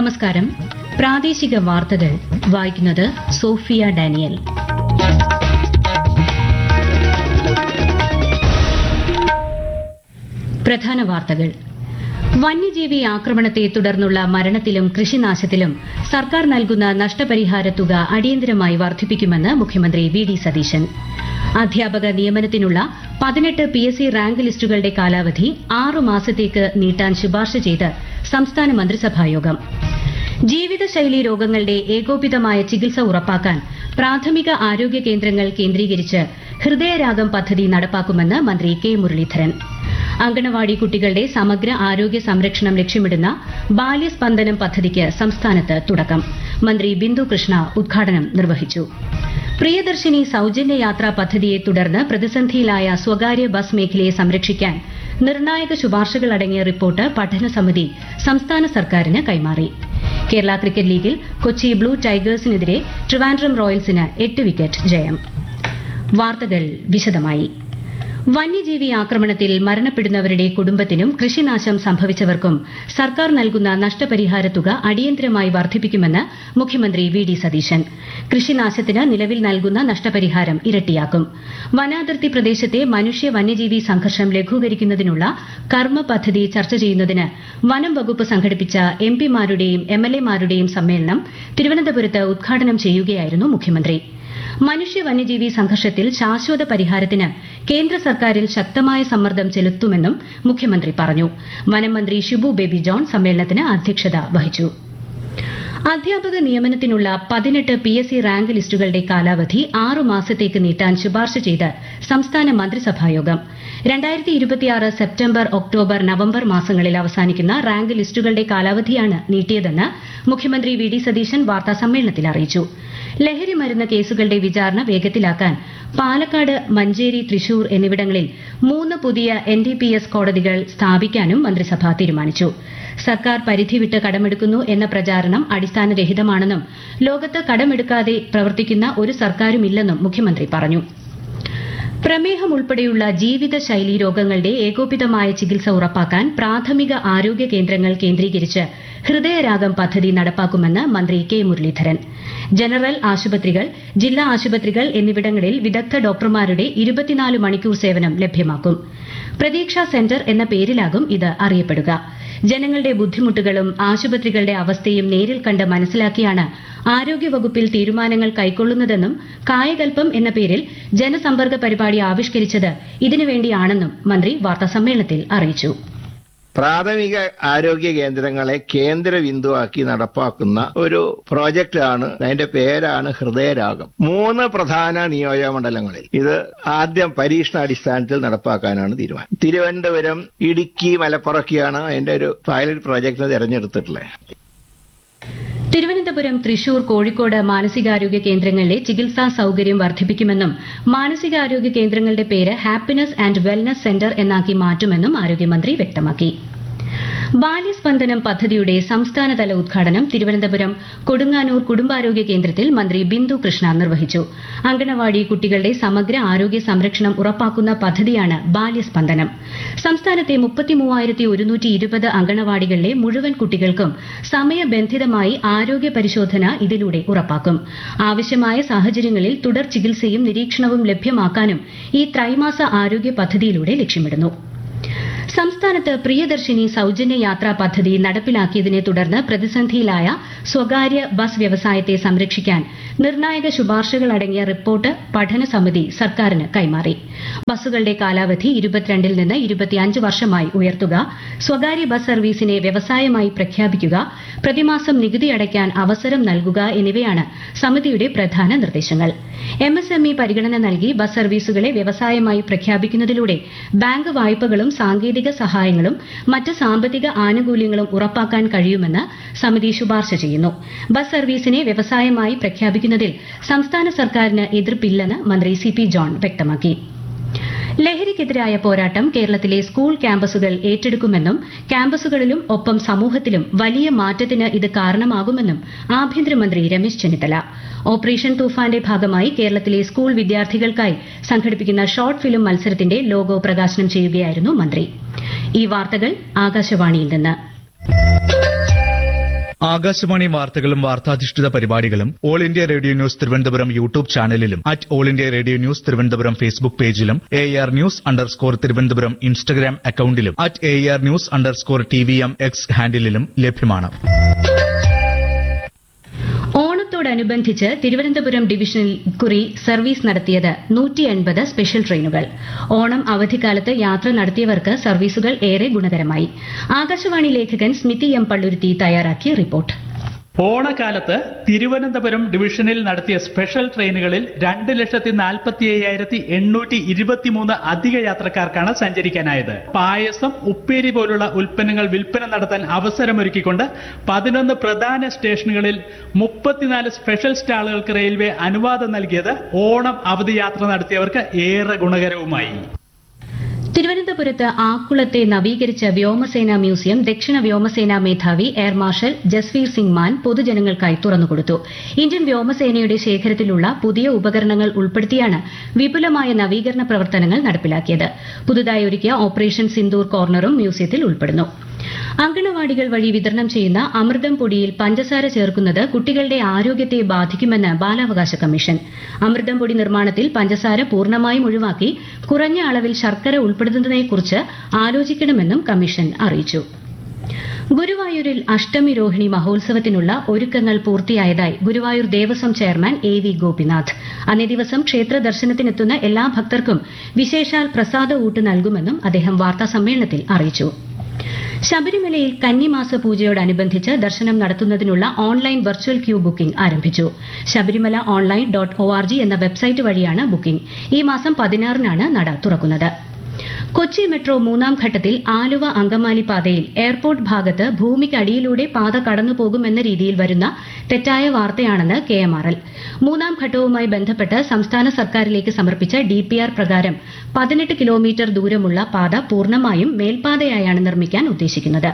നമസ്കാരം പ്രാദേശിക വാർത്തകൾ വായിക്കുന്നത് സോഫിയ ഡാനിയൽ പ്രധാന വാർത്തകൾ വന്യജീവി ആക്രമണത്തെ തുടർന്നുള്ള മരണത്തിലും കൃഷിനാശത്തിലും സർക്കാർ നൽകുന്ന നഷ്ടപരിഹാര തുക അടിയന്തരമായി വർദ്ധിപ്പിക്കുമെന്ന് മുഖ്യമന്ത്രി വി ഡി സതീശൻ അധ്യാപക നിയമനത്തിനുള്ള പതിനെട്ട് പി എസ് സി റാങ്ക് ലിസ്റ്റുകളുടെ കാലാവധി ആറു മാസത്തേക്ക് നീട്ടാൻ ശുപാർശ ചെയ്ത് സംസ്ഥാന മന്ത്രിസഭായോഗം ജീവിതശൈലി രോഗങ്ങളുടെ ഏകോപിതമായ ചികിത്സ ഉറപ്പാക്കാൻ പ്രാഥമിക ആരോഗ്യ കേന്ദ്രങ്ങൾ കേന്ദ്രീകരിച്ച് ഹൃദയരാഗം പദ്ധതി നടപ്പാക്കുമെന്ന് മന്ത്രി കെ മുരളീധരൻ അങ്കണവാടി കുട്ടികളുടെ സമഗ്ര ആരോഗ്യ സംരക്ഷണം ലക്ഷ്യമിടുന്ന ബാല്യസ്പന്ദനം പദ്ധതിക്ക് സംസ്ഥാനത്ത് തുടക്കം മന്ത്രി ബിന്ദു കൃഷ്ണ ഉദ്ഘാടനം നിർവഹിച്ചു പ്രിയദർശിനി സൌജന്യ യാത്രാ പദ്ധതിയെ തുടർന്ന് പ്രതിസന്ധിയിലായ സ്വകാര്യ ബസ് മേഖലയെ സംരക്ഷിക്കാൻ നിർണായക ശുപാർശകൾ അടങ്ങിയ റിപ്പോർട്ട് പഠനസമിതി സംസ്ഥാന സർക്കാരിന് കൈമാറി കേരള ക്രിക്കറ്റ് ലീഗിൽ കൊച്ചി ബ്ലൂ ടൈഗേഴ്സിനെതിരെ ട്രിവാൻഡ്രം റോയൽസിന് എട്ട് വിക്കറ്റ് ജയം വാർത്തകൾ വിശദമായി വന്യജീവി ആക്രമണത്തിൽ മരണപ്പെടുന്നവരുടെ കുടുംബത്തിനും കൃഷിനാശം സംഭവിച്ചവർക്കും സർക്കാർ നൽകുന്ന നഷ്ടപരിഹാര തുക അടിയന്തരമായി വർദ്ധിപ്പിക്കുമെന്ന് മുഖ്യമന്ത്രി വി ഡി സതീശൻ കൃഷിനാശത്തിന് നിലവിൽ നൽകുന്ന നഷ്ടപരിഹാരം ഇരട്ടിയാക്കും വനാതിർത്തി പ്രദേശത്തെ മനുഷ്യ വന്യജീവി സംഘർഷം ലഘൂകരിക്കുന്നതിനുള്ള കർമ്മ പദ്ധതി ചർച്ച ചെയ്യുന്നതിന് വനം വകുപ്പ് സംഘടിപ്പിച്ച എം പിമാരുടെയും എം എൽ എമാരുടെയും സമ്മേളനം തിരുവനന്തപുരത്ത് ഉദ്ഘാടനം ചെയ്യുകയായിരുന്നു മുഖ്യമന്ത്രി മനുഷ്യ വന്യജീവി സംഘർഷത്തിൽ ശാശ്വത പരിഹാരത്തിന് കേന്ദ്ര സർക്കാരിൽ ശക്തമായ സമ്മർദ്ദം ചെലുത്തുമെന്നും മുഖ്യമന്ത്രി പറഞ്ഞു വനം മന്ത്രി ഷിബു ബേബി ജോൺ സമ്മേളനത്തിന് അധ്യക്ഷത വഹിച്ചു അധ്യാപക നിയമനത്തിനുള്ള പതിനെട്ട് പി എസ് സി റാങ്ക് ലിസ്റ്റുകളുടെ കാലാവധി ആറു മാസത്തേക്ക് നീട്ടാൻ ശുപാർശ ചെയ്ത് സംസ്ഥാന മന്ത്രിസഭായോഗം രണ്ടായിരത്തി ഇരുപത്തിയാറ് സെപ്റ്റംബർ ഒക്ടോബർ നവംബർ മാസങ്ങളിൽ അവസാനിക്കുന്ന റാങ്ക് ലിസ്റ്റുകളുടെ കാലാവധിയാണ് നീട്ടിയതെന്ന് മുഖ്യമന്ത്രി വി ഡി സതീശൻ വാർത്താസമ്മേളനത്തിൽ അറിയിച്ചു ലഹരി മരുന്ന് കേസുകളുടെ വിചാരണ വേഗത്തിലാക്കാൻ പാലക്കാട് മഞ്ചേരി തൃശൂർ എന്നിവിടങ്ങളിൽ മൂന്ന് പുതിയ എൻ ഡി പി എസ് കോടതികൾ സ്ഥാപിക്കാനും മന്ത്രിസഭ തീരുമാനിച്ചു സർക്കാർ പരിധി വിട്ട് കടമെടുക്കുന്നു എന്ന പ്രചാരണം അടിസ്ഥാനരഹിതമാണെന്നും ലോകത്ത് കടമെടുക്കാതെ പ്രവർത്തിക്കുന്ന ഒരു സർക്കാരുമില്ലെന്നും മുഖ്യമന്ത്രി പറഞ്ഞു പ്രമേഹം ഉൾപ്പെടെയുള്ള ജീവിതശൈലീ രോഗങ്ങളുടെ ഏകോപിതമായ ചികിത്സ ഉറപ്പാക്കാൻ പ്രാഥമിക ആരോഗ്യ കേന്ദ്രങ്ങൾ കേന്ദ്രീകരിച്ച് ഹൃദയരാഗം പദ്ധതി നടപ്പാക്കുമെന്ന് മന്ത്രി കെ മുരളീധരൻ ജനറൽ ആശുപത്രികൾ ജില്ലാ ആശുപത്രികൾ എന്നിവിടങ്ങളിൽ വിദഗ്ധ ഡോക്ടർമാരുടെ ഇരുപത്തിനാല് മണിക്കൂർ സേവനം ലഭ്യമാക്കും പ്രതീക്ഷാ സെന്റർ എന്ന പേരിലാകും ഇത് അറിയപ്പെടുക ജനങ്ങളുടെ ബുദ്ധിമുട്ടുകളും ആശുപത്രികളുടെ അവസ്ഥയും നേരിൽ കണ്ട് മനസ്സിലാക്കിയാണ് ആരോഗ്യവകുപ്പിൽ തീരുമാനങ്ങൾ കൈക്കൊള്ളുന്നതെന്നും കായകൽപ്പം എന്ന പേരിൽ ജനസമ്പർക്ക പരിപാടി ആവിഷ്കരിച്ചത് ഇതിനുവേണ്ടിയാണെന്നും മന്ത്രി വാർത്താസമ്മേളനത്തിൽ അറിയിച്ചു പ്രാഥമിക ആരോഗ്യ കേന്ദ്രങ്ങളെ കേന്ദ്ര ബിന്ദുവാക്കി നടപ്പാക്കുന്ന ഒരു പ്രോജക്റ്റ് ആണ് അതിന്റെ പേരാണ് ഹൃദയരാഗം മൂന്ന് പ്രധാന നിയോജക മണ്ഡലങ്ങളിൽ ഇത് ആദ്യം പരീക്ഷണാടിസ്ഥാനത്തിൽ നടപ്പാക്കാനാണ് തീരുമാനം തിരുവനന്തപുരം ഇടുക്കി മലപ്പുറമൊക്കെയാണ് അതിന്റെ ഒരു പൈലറ്റ് പ്രോജക്റ്റ് തിരഞ്ഞെടുത്തിട്ടുള്ളത് തിരുവനന്തപുരം തൃശൂർ കോഴിക്കോട് മാനസികാരോഗ്യ കേന്ദ്രങ്ങളിലെ ചികിത്സാ സൌകര്യം വർദ്ധിപ്പിക്കുമെന്നും മാനസികാരോഗ്യ കേന്ദ്രങ്ങളുടെ പേര് ഹാപ്പിനെസ് ആൻഡ് വെൽനസ് സെന്റർ എന്നാക്കി മാറ്റുമെന്നും ആരോഗ്യമന്ത്രി വ്യക്തമാക്കി ബാല്യസ്പന്ദനം പദ്ധതിയുടെ സംസ്ഥാനതല ഉദ്ഘാടനം തിരുവനന്തപുരം കൊടുങ്ങാനൂർ കുടുംബാരോഗ്യ കേന്ദ്രത്തിൽ മന്ത്രി ബിന്ദു കൃഷ്ണ നിർവഹിച്ചു അങ്കണവാടി കുട്ടികളുടെ സമഗ്ര ആരോഗ്യ സംരക്ഷണം ഉറപ്പാക്കുന്ന പദ്ധതിയാണ് ബാല്യസ്പന്ദനം സംസ്ഥാനത്തെ അങ്കണവാടികളിലെ മുഴുവൻ കുട്ടികൾക്കും സമയബന്ധിതമായി ആരോഗ്യ പരിശോധന ഇതിലൂടെ ഉറപ്പാക്കും ആവശ്യമായ സാഹചര്യങ്ങളിൽ തുടർ ചികിത്സയും നിരീക്ഷണവും ലഭ്യമാക്കാനും ഈ ത്രൈമാസ ആരോഗ്യ പദ്ധതിയിലൂടെ ലക്ഷ്യമിടുന്നു സംസ്ഥാനത്ത് പ്രിയദർശിനി സൌജന്യ യാത്രാ പദ്ധതി നടപ്പിലാക്കിയതിനെ തുടർന്ന് പ്രതിസന്ധിയിലായ സ്വകാര്യ ബസ് വ്യവസായത്തെ സംരക്ഷിക്കാൻ നിർണായക ശുപാർശകൾ അടങ്ങിയ റിപ്പോർട്ട് പഠനസമിതി സർക്കാരിന് കൈമാറി ബസ്സുകളുടെ കാലാവധി ഇരുപത്തിരണ്ടിൽ നിന്ന് ഇരുപത്തിയഞ്ച് വർഷമായി ഉയർത്തുക സ്വകാര്യ ബസ് സർവീസിനെ വ്യവസായമായി പ്രഖ്യാപിക്കുക പ്രതിമാസം നികുതി അടയ്ക്കാൻ അവസരം നൽകുക എന്നിവയാണ് സമിതിയുടെ പ്രധാന നിർദ്ദേശങ്ങൾ എംഎസ്എംഇ പരിഗണന നൽകി ബസ് സർവീസുകളെ വ്യവസായമായി പ്രഖ്യാപിക്കുന്നതിലൂടെ ബാങ്ക് വായ്പകളും സാങ്കേതിക സഹായങ്ങളും മറ്റ് സാമ്പത്തിക ആനുകൂല്യങ്ങളും ഉറപ്പാക്കാൻ കഴിയുമെന്ന് സമിതി ശുപാർശ ചെയ്യുന്നു ബസ് സർവീസിനെ വ്യവസായമായി പ്രഖ്യാപിക്കുന്നതിൽ സംസ്ഥാന സർക്കാരിന് എതിർപ്പില്ലെന്ന് മന്ത്രി സി പി ജോൺ വ്യക്തമാക്കി ലഹരിക്കെതിരായ പോരാട്ടം കേരളത്തിലെ സ്കൂൾ ക്യാമ്പസുകൾ ഏറ്റെടുക്കുമെന്നും ക്യാമ്പസുകളിലും ഒപ്പം സമൂഹത്തിലും വലിയ മാറ്റത്തിന് ഇത് കാരണമാകുമെന്നും ആഭ്യന്തരമന്ത്രി രമേശ് ചെന്നിത്തല ഓപ്പറേഷൻ തൂഫാന്റെ ഭാഗമായി കേരളത്തിലെ സ്കൂൾ വിദ്യാർത്ഥികൾക്കായി സംഘടിപ്പിക്കുന്ന ഷോർട്ട് ഫിലിം മത്സരത്തിന്റെ ലോഗോ പ്രകാശനം ചെയ്യുകയായിരുന്നു മന്ത്രി ഈ വാർത്തകൾ ആകാശവാണിയിൽ നിന്ന് ആകാശവാണി വാർത്തകളും വാർത്താധിഷ്ഠിത പരിപാടികളും all India radio news Thiruvananthapuram YouTube ചാനലിലും at all India radio news Thiruvananthapuram Facebook പേജിലും A R news underscore Thiruvananthapuram Instagram അക്കൌണ്ടിലും at A R news underscore T V M X ഹാൻഡിലും ലഭ്യമാണ് ഓണത്തോടനുബന്ധിച്ച് തിരുവനന്തപുരം ഡിവിഷനിൽ കുറി സർവീസ് നടത്തിയത് നൂറ്റി എൺപത് സ്പെഷ്യൽ ട്രെയിനുകൾ ഓണം അവധിക്കാലത്ത് യാത്ര നടത്തിയവർക്ക് സർവീസുകൾ ഏറെ ഗുണകരമായി ആകാശവാണി ലേഖകൻ സ്മിതി എം പള്ളുരുത്തി തയ്യാറാക്കിയ റിപ്പോർട്ട് ഓണക്കാലത്ത് തിരുവനന്തപുരം ഡിവിഷനിൽ നടത്തിയ സ്പെഷ്യൽ ട്രെയിനുകളിൽ രണ്ട് ലക്ഷത്തി നാൽപ്പത്തി അയ്യായിരത്തി എണ്ണൂറ്റി ഇരുപത്തിമൂന്ന് അധിക യാത്രക്കാർക്കാണ് സഞ്ചരിക്കാനായത് പായസം ഉപ്പേരി പോലുള്ള ഉൽപ്പന്നങ്ങൾ വിൽപ്പന നടത്താൻ അവസരമൊരുക്കിക്കൊണ്ട് പതിനൊന്ന് പ്രധാന സ്റ്റേഷനുകളിൽ മുപ്പത്തിനാല് സ്പെഷ്യൽ സ്റ്റാളുകൾക്ക് റെയിൽവേ അനുവാദം നൽകിയത് ഓണം അവധി യാത്ര നടത്തിയവർക്ക് ഏറെ ഗുണകരവുമായി തിരുവനന്തപുരത്ത് ആക്കുളത്തെ നവീകരിച്ച വ്യോമസേന മ്യൂസിയം ദക്ഷിണ വ്യോമസേനാ മേധാവി എയർ മാർഷൽ ജസ്വീർ സിംഗ് മാൻ പൊതുജനങ്ങൾക്കായി തുറന്നുകൊടുത്തു ഇന്ത്യൻ വ്യോമസേനയുടെ ശേഖരത്തിലുള്ള പുതിയ ഉപകരണങ്ങൾ ഉൾപ്പെടുത്തിയാണ് വിപുലമായ നവീകരണ പ്രവർത്തനങ്ങൾ നടപ്പിലാക്കിയത് പുതുതായി ഒരുക്കിയ ഓപ്പറേഷൻ സിന്ദൂർ കോർണറും മ്യൂസിയത്തിൽ ഉൾപ്പെടുന്നു അങ്കണവാടികൾ വഴി വിതരണം ചെയ്യുന്ന അമൃതം പൊടിയിൽ പഞ്ചസാര ചേർക്കുന്നത് കുട്ടികളുടെ ആരോഗ്യത്തെ ബാധിക്കുമെന്ന് ബാലാവകാശ കമ്മീഷൻ അമൃതം പൊടി നിർമ്മാണത്തിൽ പഞ്ചസാര പൂർണ്ണമായും ഒഴിവാക്കി കുറഞ്ഞ അളവിൽ ശർക്കര ഉൾപ്പെടുത്തുന്നതിനെക്കുറിച്ച് ആലോചിക്കണമെന്നും കമ്മീഷൻ അറിയിച്ചു ഗുരുവായൂരിൽ അഷ്ടമി രോഹിണി മഹോത്സവത്തിനുള്ള ഒരുക്കങ്ങൾ പൂർത്തിയായതായി ഗുരുവായൂർ ദേവസ്വം ചെയർമാൻ എ വി ഗോപിനാഥ് അന്നേ ദിവസം ക്ഷേത്ര ദർശനത്തിനെത്തുന്ന എല്ലാ ഭക്തർക്കും വിശേഷാൽ പ്രസാദ ഊട്ട് നൽകുമെന്നും അദ്ദേഹം വാർത്താസമ്മേളനത്തിൽ അറിയിച്ചു ശബരിമലയിൽ കന്നിമാസ പൂജയോടനുബന്ധിച്ച് ദർശനം നടത്തുന്നതിനുള്ള ഓൺലൈൻ വെർച്വൽ ക്യൂ ബുക്കിംഗ് ആരംഭിച്ചു Sabarimala online dot O R G എന്ന വെബ്സൈറ്റ് വഴിയാണ് ബുക്കിംഗ് ഈ മാസം പതിനാറിനാണ് നട തുറക്കുന്നത് കൊച്ചി മെട്രോ മൂന്നാം ഘട്ടത്തിൽ ആലുവ അങ്കമാലി പാതയിൽ എയർപോർട്ട് ഭാഗത്ത് ഭൂമിക്കടിയിലൂടെ പാത കടന്നുപോകുമെന്ന രീതിയിൽ വരുന്ന തെറ്റായ വാർത്തയാണെന്ന് കെ എം ആർ എൽ മൂന്നാം ഘട്ടവുമായി ബന്ധപ്പെട്ട് സംസ്ഥാന സർക്കാരിലേക്ക് സമർപ്പിച്ച ഡിപിആർ പ്രകാരം പതിനെട്ട് കിലോമീറ്റർ ദൂരമുള്ള പാത പൂർണ്ണമായും മേൽപ്പാതയായാണ് നിർമ്മിക്കാൻ ഉദ്ദേശിക്കുന്നത്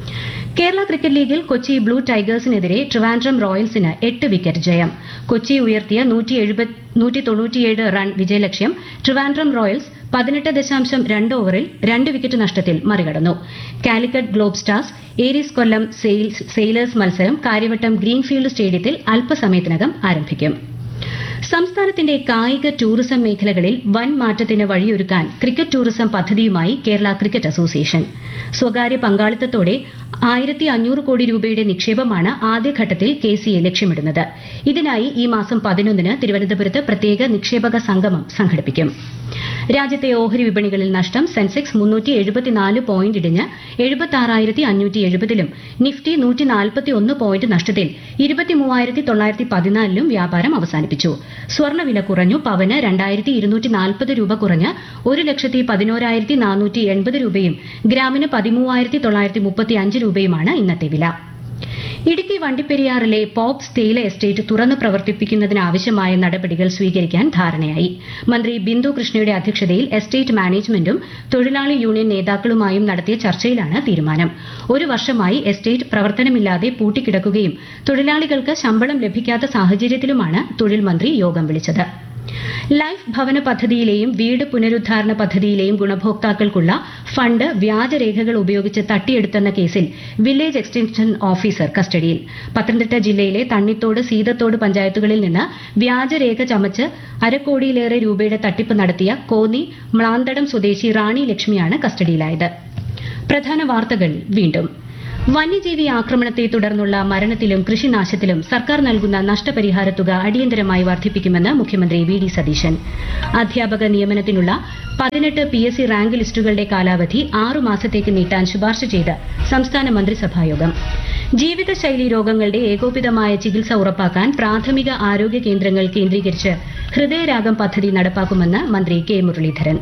കേരള ക്രിക്കറ്റ് ലീഗിൽ കൊച്ചി ബ്ലൂ ടൈഗേഴ്സിനെതിരെ ട്രിവാൻഡ്രം റോയൽസിന് എട്ട് വിക്കറ്റ് ജയം കൊച്ചി ഉയർത്തിയ നൂറ്റി തൊണ്ണൂറ്റിയേഴ് റൺ വിജയലക്ഷ്യം ട്രിവാൻഡ്രം റോയൽസ് പതിനെട്ട് ദശാംശം രണ്ട് ഓവറിൽ രണ്ട് വിക്കറ്റ് നഷ്ടത്തിൽ മറികടന്നു Calicut globe stars Aries Kollam sailors മത്സരം കാര്യവട്ടം ഗ്രീൻഫീൽഡ് സ്റ്റേഡിയത്തിൽ അല്പസമയത്തിനകം ആരംഭിക്കും സംസ്ഥാനത്തിന്റെ കായിക ടൂറിസം മേഖലകളിൽ വൻ മാറ്റത്തിന് വഴിയൊരുക്കാൻ ക്രിക്കറ്റ് ടൂറിസം പദ്ധതിയുമായി കേരള ക്രിക്കറ്റ് അസോസിയേഷൻ സ്വകാര്യ പങ്കാളിത്തത്തോടെ ആയിരത്തി അഞ്ഞൂറ് കോടി രൂപയുടെ നിക്ഷേപമാണ് ആദ്യഘട്ടത്തിൽ കെ സിയെ ലക്ഷ്യമിടുന്നത് ഇതിനായി ഈ മാസം പതിനൊന്നിന് തിരുവനന്തപുരത്ത് പ്രത്യേക നിക്ഷേപക സംഗമം സംഘടിപ്പിക്കും രാജ്യത്തെ ഓഹരി വിപണികളിൽ നഷ്ടം സെൻസെക്സ് മുന്നൂറ്റി എഴുപത്തിനാല് പോയിന്റ് ഇടിഞ്ഞ് എഴുപത്തി അഞ്ഞൂറ്റി എഴുപതിലും നിഫ്റ്റി നൂറ്റി നാൽപ്പത്തി ഒന്ന് പോയിന്റ് നഷ്ടത്തിൽ ഇരുപത്തിമൂവായിരത്തി തൊള്ളായിരത്തി പതിനാലിലും വ്യാപാരം അവസാനിപ്പിച്ചു സ്വർണ്ണവില കുറഞ്ഞു പവന് രണ്ടായിരത്തി ഇരുന്നൂറ്റി നാൽപ്പത് രൂപ കുറഞ്ഞ് ഒരു ലക്ഷത്തി പതിനോരായിരത്തി നാനൂറ്റി എൺപത് രൂപയും ഗ്രാമിന് പതിമൂവായിരത്തി തൊള്ളായിരത്തി മുപ്പത്തി അഞ്ച് രൂപയുമാണ് ഇന്നത്തെ വില ഇടുക്കി വണ്ടിപ്പെരിയാറിലെ പോപ്സ് തേയില എസ്റ്റേറ്റ് തുറന്നു പ്രവർത്തിപ്പിക്കുന്നതിനാവശ്യമായ നടപടികൾ സ്വീകരിക്കാൻ ധാരണയായി മന്ത്രി ബിന്ദു കൃഷ്ണയുടെ അധ്യക്ഷതയിൽ എസ്റ്റേറ്റ് മാനേജ്മെന്റും തൊഴിലാളി യൂണിയൻ നേതാക്കളുമായും നടത്തിയ ചർച്ചയിലാണ് തീരുമാനം ഒരു വർഷമായി എസ്റ്റേറ്റ് പ്രവർത്തനമില്ലാതെ പൂട്ടിക്കിടക്കുകയും തൊഴിലാളികൾക്ക് ശമ്പളം ലഭിക്കാത്ത സാഹചര്യത്തിലുമാണ് തൊഴിൽ മന്ത്രി യോഗം വിളിച്ചത് ലൈഫ് ഭവന പദ്ധതിയിലെയും വീട് പുനരുദ്ധാരണ പദ്ധതിയിലെയും ഗുണഭോക്താക്കൾക്കുള്ള ഫണ്ട് വ്യാജരേഖകൾ ഉപയോഗിച്ച് തട്ടിയെടുത്തെന്ന കേസിൽ വില്ലേജ് എക്സ്റ്റൻഷൻ ഓഫീസർ കസ്റ്റഡിയിൽ പത്തനംതിട്ട ജില്ലയിലെ തണ്ണിത്തോട് സീതത്തോട് പഞ്ചായത്തുകളിൽ നിന്ന് വ്യാജരേഖ ചമച്ച് അരക്കോടിയിലേറെ രൂപയുടെ തട്ടിപ്പ് നടത്തിയ കോന്നി മ്ലാന്തടം സ്വദേശി റാണി ലക്ഷ്മിയാണ് കസ്റ്റഡിയിലായത് പ്രധാന വാർത്തകൾ വീണ്ടും വന്യജീവി ആക്രമണത്തെ തുടർന്നുള്ള മരണത്തിലും കൃഷിനാശത്തിലും സർക്കാർ നൽകുന്ന നഷ്ടപരിഹാര തുക അടിയന്തരമായി വർദ്ധിപ്പിക്കുമെന്ന് മുഖ്യമന്ത്രി വി ഡി സതീശൻ അധ്യാപക നിയമനത്തിനുള്ള പതിനെട്ട് പി എസ് സി റാങ്ക് ലിസ്റ്റുകളുടെ കാലാവധി ആറു മാസത്തേക്ക് നീട്ടാൻ ശുപാർശ ചെയ്ത് സംസ്ഥാന മന്ത്രിസഭായോഗം ജീവിതശൈലി രോഗങ്ങളുടെ ഏകോപിതമായ ചികിത്സ ഉറപ്പാക്കാൻ പ്രാഥമിക ആരോഗ്യ കേന്ദ്രങ്ങൾ കേന്ദ്രീകരിച്ച് ഹൃദയരാഗം പദ്ധതി നടപ്പാക്കുമെന്ന് മന്ത്രി കെ മുരളീധരൻ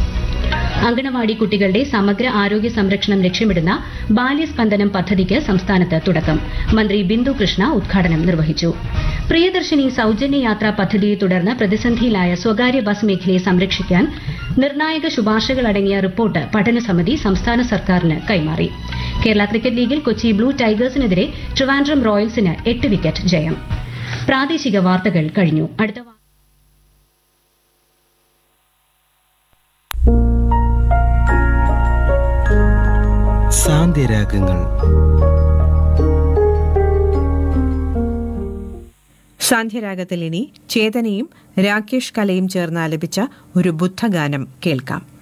അങ്കണവാടി കുട്ടികളുടെ സമഗ്ര ആരോഗ്യ സംരക്ഷണം ലക്ഷ്യമിടുന്ന ബാല്യസ്പന്ദനം പദ്ധതിക്ക് സംസ്ഥാനത്ത് തുടക്കം മന്ത്രി ബിന്ദു കൃഷ്ണ ഉദ്ഘാടനം നിർവഹിച്ചു പ്രിയദർശിനി സൌജന്യ യാത്രാ പദ്ധതിയെ തുടർന്ന് പ്രതിസന്ധിയിലായ സ്വകാര്യ ബസ് മേഖലയെ സംരക്ഷിക്കാൻ നിർണായക ശുപാർശകളടങ്ങിയ റിപ്പോർട്ട് പഠനസമിതി സംസ്ഥാന സർക്കാരിന് കൈമാറി കേരള ക്രിക്കറ്റ് ലീഗിൽ കൊച്ചി ബ്ലൂ ടൈഗേഴ്സിനെതിരെ ട്രിവാൻഡ്രം റോയൽസിന് എട്ട് വിക്കറ്റ് ജയം പ്രാദേശിക വാർത്തകൾ കഴിഞ്ഞു അടുത്ത വാ- സാന്ത്യരാഗങ്ങൾ സാന്ധ്യരാഗത്തിൽ ഇനി ചേതനയും രാകേഷ് കലയും ചേർന്ന് ആലപിച്ച ഒരു ബുദ്ധഗാനം കേൾക്കാം